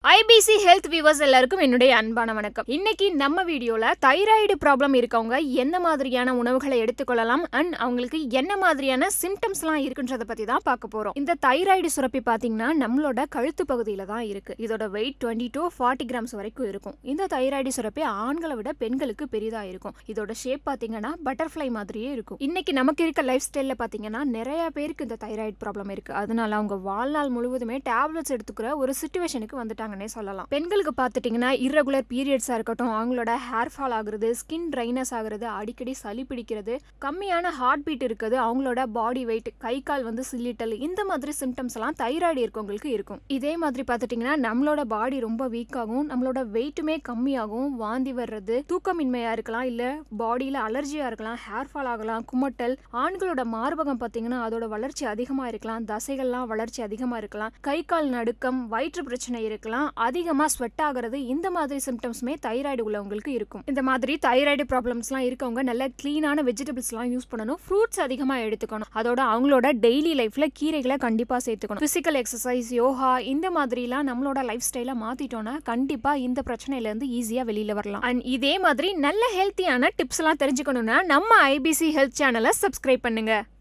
IBC health viewers எல்லாருக்கும் என்னுடைய அன்பான வணக்கம் இன்னைக்கு நம்ம வீடியோல தைராய்டு ப்ராப்ளம் இருக்கவங்க என்ன மாதிரியான உணவுகளை எடுத்துக்கொள்ளலாம் அண்ட் அவங்களுக்கு என்ன மாதிரியான சிம்டம்ஸ்லாம் இருக்குன்றத பத்தி தான் பார்க்க போறோம் இந்த தைராய்டு சுரப்பி பாத்தீங்கன்னா நம்மளோட கழுத்து பகுதியில தான் இருக்கு இதோட weight twenty to forty grams வரைக்கும் இருக்கும் இந்த தைராய்டு சுரப்பி ஆண்களை விட பெண்களுக்கு பெரிதா இருக்கும் இதோட ஷேப் பாத்தீங்கன்னா பட்டர்ஃப்ளை மாதிரியே இருக்கும் இன்னைக்கு நமக்கு இருக்க லைஃப் ஸ்டைல்ல பாத்தீங்கன்னா நிறைய பேருக்கு இந்த தைராய்டு ப்ராப்ளம் இருக்கு அதனால அவங்க வாழ்நாள் முழுவதுமே டேப்லெட்ஸ் எடுத்துக்கிற ஒரு சுச்சுவேஷனுக்கு வந்துட்டாங்கன்னே சொல்லலாம் பெண்களுக்கு பார்த்துட்டிங்கன்னா irregular பீரியட்ஸாக இருக்கட்டும் அவங்களோட ஹேர் ஃபால் ஆகுறது ஸ்கின் ட்ரைனஸ் ஆகுறது அடிக்கடி சளி பிடிக்கிறது கம்மியான ஹார்ட் பீட் இருக்குது அவங்களோட பாடி வெயிட் கை கால் வந்து சில்லிட்டல் இந்த மாதிரி சிம்டம்ஸ் எல்லாம் தைராய்டு இருக்கவங்களுக்கு இருக்கும் இதே மாதிரி பார்த்துட்டிங்கன்னா நம்மளோட பாடி ரொம்ப வீக் ஆகும் நம்மளோட வெயிட்டுமே கம்மியாகும் வாந்தி வர்றது தூக்கமின்மையாக இருக்கலாம் இல்லை பாடியில் அலர்ஜியாக இருக்கலாம் ஹேர் ஃபால் ஆகலாம் குமட்டல் ஆண்களோட மார்பகம் பார்த்தீங்கன்னா அதோட வளர்ச்சி அதிகமாக இருக்கலாம் தசைகள்லாம் வளர்ச்சி அதிகமாக இருக்கலாம் கை கால் நடுக்கம் வயிற்று பிரச்சனை இருக்கலாம் அதிகமாக ஸ்வெட் ஆகிறது இந்த மாதிரி சிம்டம்ஸுமே தைராய்டு உள்ளவங்களுக்கு இருக்கும் இந்த மாதிரி தைராய்டு ப்ராப்ளம்ஸ்லாம் இருக்கவங்க நல்ல க்ளீனான வெஜிடபிள்ஸ்லாம் யூஸ் பண்ணணும் ஃப்ரூட்ஸ் அதிகமாக எடுத்துக்கணும் அதோட அவங்களோட டெய்லி லைஃப்பில் கீரைகளை கண்டிப்பாக சேர்த்துக்கணும் ஃபிசிக்கல் எக்ஸசைஸ் யோகா இந்த மாதிரிலாம் நம்மளோட லைஃப் ஸ்டைலை மாற்றிட்டோன்னா கண்டிப்பாக இந்த பிரச்சனையிலேருந்து ஈஸியாக வெளியில் வரலாம் அண்ட் இதே மாதிரி நல்ல ஹெல்த்தியான டிப்ஸ்லாம் தெரிஞ்சுக்கணும்னா நம்ம ஐபிசி ஹெல்த் சேனலை சப்ஸ்கிரைப் பண்ணுங்க